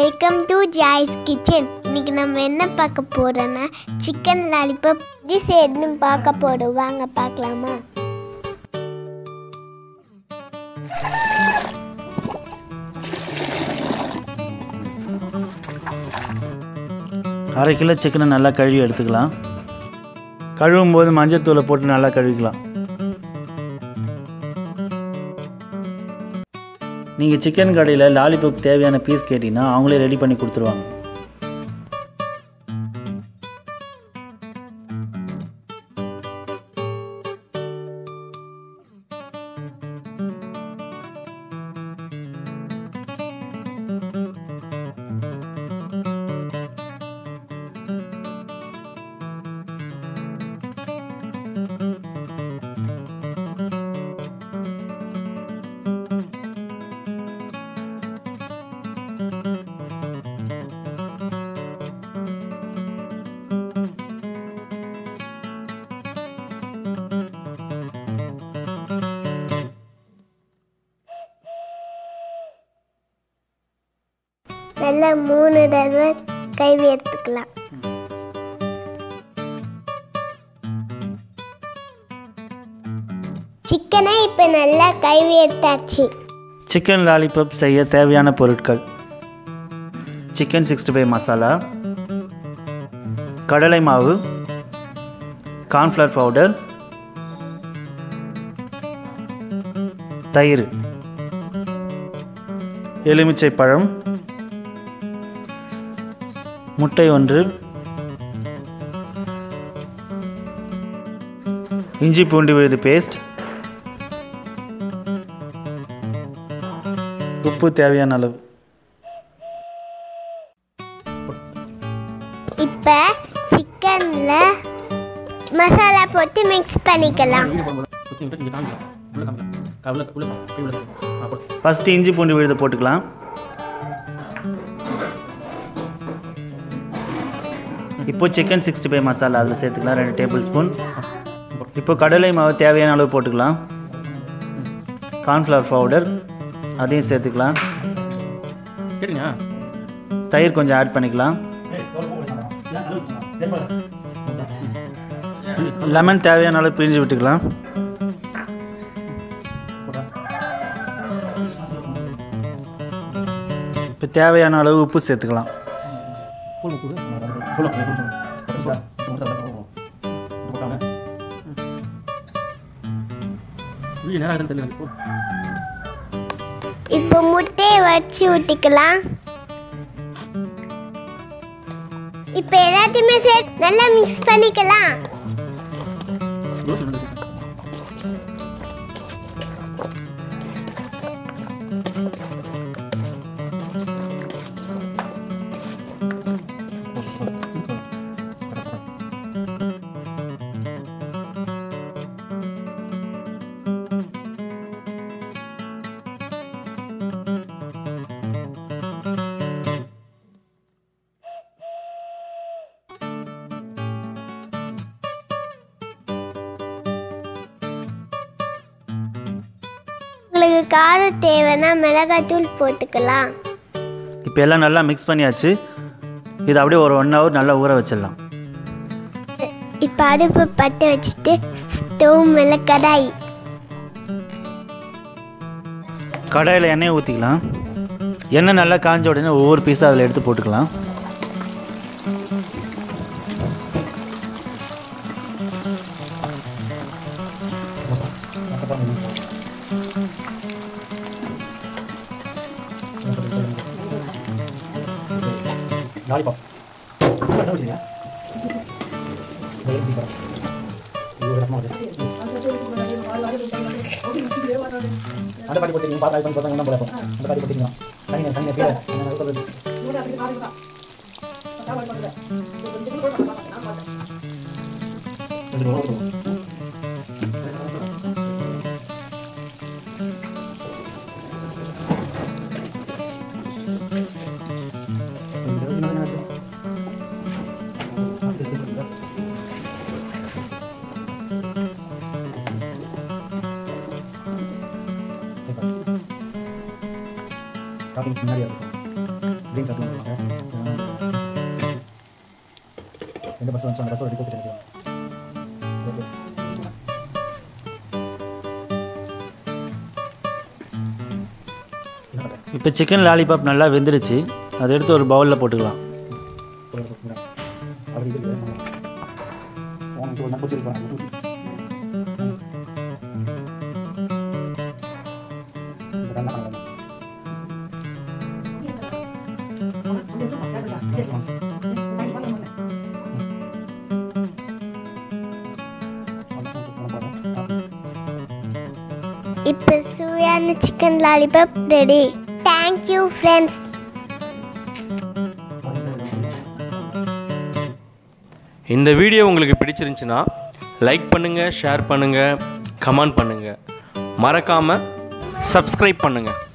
Welcome to Joyce kitchen இன்னைக்கு நம்ம என்ன பார்க்க போறோம்னா சிக்கன் லாலிபப் இது சேர்ந்து பார்க்க போறோம் வாங்க பார்க்கலாமா அரை கிலோ சிக்கனை நல்லா கழுவி எடுத்துக்கலாம் கழுவும் போது மஞ்சத்தூளை போட்டு நல்லா கழுவிக்கலாம் நீங்கள் சிக்கன் கடையில் லாலிபப் தேவையான பீஸ் கேட்டிங்கன்னா அவங்களே ரெடி பண்ணி கொடுத்துருவாங்க நல்லா மூணு தடவை கழுவி எடுத்துக்கலாம் சிக்கனை இப்போ நல்லா கழுவி எடுத்தாச்சு சிக்கன் லாலிபப் செய்ய தேவையான பொருட்கள் சிக்கன் சிக்ஸ்டி ஃபைவ் மசாலா கடலை மாவு கார்ன்ஃப்ளவர் பவுடர் தயிர் எலுமிச்சை பழம் முட்டை ஒன்று இஞ்சி பூண்டு விழுது பேஸ்ட் உப்பு தேவையான அளவு இப்போ சிக்கனில் மசாலா போட்டு மிக்ஸ் பண்ணிக்கலாம் ஃபஸ்ட்டு இஞ்சி பூண்டு விழுது போட்டுக்கலாம் இப்போ சிக்கன் சிக்ஸ்டி ஃபைவ் மசாலா அதில் சேர்த்துக்கலாம் ரெண்டு டேபிள் ஸ்பூன் இப்போ கடலை மாவு தேவையான அளவு போட்டுக்கலாம் கார்ன்ஃப்ளவர் பவுடர் அதையும் சேர்த்துக்கலாம் கேட்டுங்க தயிர் கொஞ்சம் ஆட் பண்ணிக்கலாம் லெமன் தேவையான அளவு பிழிஞ்சு விட்டுக்கலாம் இப்போ தேவையான அளவு உப்பு சேர்த்துக்கலாம் வீடு நேரம் ஆகுதுன்னு தெரியல போ. இப்போ முட்டையை வச்சு ஊற்றிக்கலாம் இப்போ எல்லாத்தையுமே சேர்த்து நல்லா மிக்ஸ் பண்ணிக்கலாம் யோசிச்சு வந்து பேசு. உங்களுக்கு காரம் தேவைன்னா மிளகாத்தூள் போட்டுக்கலாம் இப்போ எல்லாம் நல்லா மிக்ஸ் பண்ணியாச்சு இது அப்படியே ஒரு ஒன் ஹவர் நல்லா ஊற வச்சிடலாம் இப்போ அடுப்பு பற்ற வச்சுட்டு ஸ்டவ் மேலே கடாய் கடாயில் எண்ணெயை ஊற்றிக்கலாம் எண்ணெய் நல்லா காஞ்ச உடனே ஒவ்வொரு பீஸாக அதில் எடுத்து போட்டுக்கலாம் லாலிபாப் என்ன வச்சுங்க அந்த பாட்டி போட்டு பார்த்து பண்ணி பார்த்தா என்ன போல அந்த பாட்டி போட்டீங்க தனிங்க தனிங்க கீழே என்ன சொல்றது ஸ்டார்டிங் முன்னாடி இருக்கும் ட்ரீம்ஸ் அப்படி எந்த பஸ் வந்து அந்த பஸ் ரெடி போட்டு ஓகே என்ன பண்ணுறேன் இப்போ சிக்கன் லாலிபாப் நல்லா வெந்துருச்சு அதை எடுத்து ஒரு பவுலில் போட்டுக்கலாம் அப்படி இருக்கு உனக்கு ஒரு நம்பர் சொல்லிருப்பாங்க இப்போ சுவையான chicken lollipop ready thank you friends இந்த வீடியோ உங்களுக்கு பிடிச்சிருந்துச்சுன்னா லைக் பண்ணுங்கள் ஷேர் பண்ணுங்கள் கமெண்ட் பண்ணுங்கள் மறக்காமல் சப்ஸ்கிரைப் பண்ணுங்கள்